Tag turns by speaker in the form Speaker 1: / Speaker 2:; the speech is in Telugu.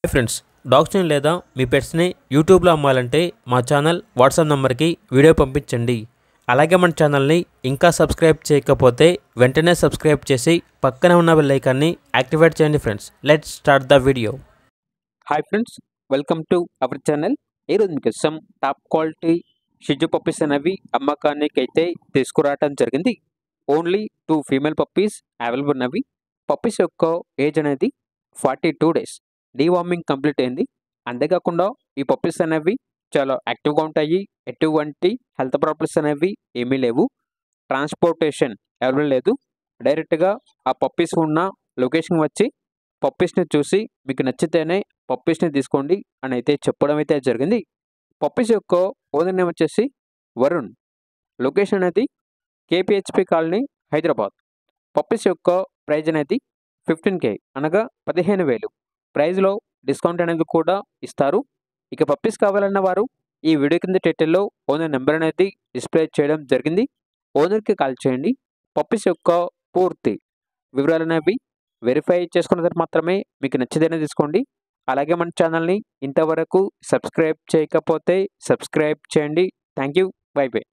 Speaker 1: హాయ్ ఫ్రెండ్స్ డాగ్స్ని లేదా మీ పెట్స్ని యూట్యూబ్లో అమ్మాలంటే మా ఛానల్ వాట్సాప్ నెంబర్కి వీడియో పంపించండి అలాగే మన ఛానల్ని ఇంకా సబ్స్క్రైబ్ చేయకపోతే వెంటనే సబ్స్క్రైబ్ చేసి పక్కనే ఉన్న బెల్ ఐకాన్ని యాక్టివేట్ చేయండి friends let's start the video
Speaker 2: hi friends welcome to our channel ఈరోజు మీకోసం టాప్ క్వాలిటీ షిజు పప్పీస్ అనేవి అమ్మకానికి అయితే తీసుకురావడం జరిగింది only two female puppies available ఉన్నవి పప్పీస్ యొక్క ఏజ్ అనేది forty two days deworming complete అయింది అంతేకాకుండా ఈ పప్పీస్ అనేవి చాలా యాక్టివ్గా ఉంటాయి ఎటువంటి హెల్త్ ప్రాబ్లమ్స్ అనేవి ఏమీ లేవు ట్రాన్స్పోర్టేషన్ అవైలబుల్ లేదు డైరెక్ట్గా ఆ పప్పీస్ ఉన్న లొకేషన్ వచ్చి పప్పీస్ని చూసి మీకు నచ్చితేనే పప్పీస్ని తీసుకోండి అని అయితే చెప్పడం అయితే జరిగింది పప్పీస్ యొక్క ఓనర్ నేమ్ వచ్చేసి వరుణ్ లొకేషన్ అనేది కేపిహెచ్పి కాలనీ హైదరాబాద్ పప్పీస్ యొక్క ప్రైజ్ అనేది ఫిఫ్టీన్ కే అనగా పదిహేను వేలు ప్రైజ్లో డిస్కౌంట్ అనేది కూడా ఇస్తారు ఇక పప్పీస్ కావాలన్న వారు ఈ వీడియో కింద టైటిల్లో ఓనర్ నెంబర్ అనేది డిస్ప్లే చేయడం జరిగింది ఓనర్కి కాల్ చేయండి పప్పీస్ యొక్క పూర్తి వివరాలు అనేవి వెరిఫై చేసుకున్న తర్వాత మాత్రమే మీకు నచ్చితేనే తీసుకోండి అలాగే మన ఛానల్ని ఇంతవరకు సబ్స్క్రైబ్ చేయకపోతే సబ్స్క్రైబ్ చేయండి థ్యాంక్ యూ బై బై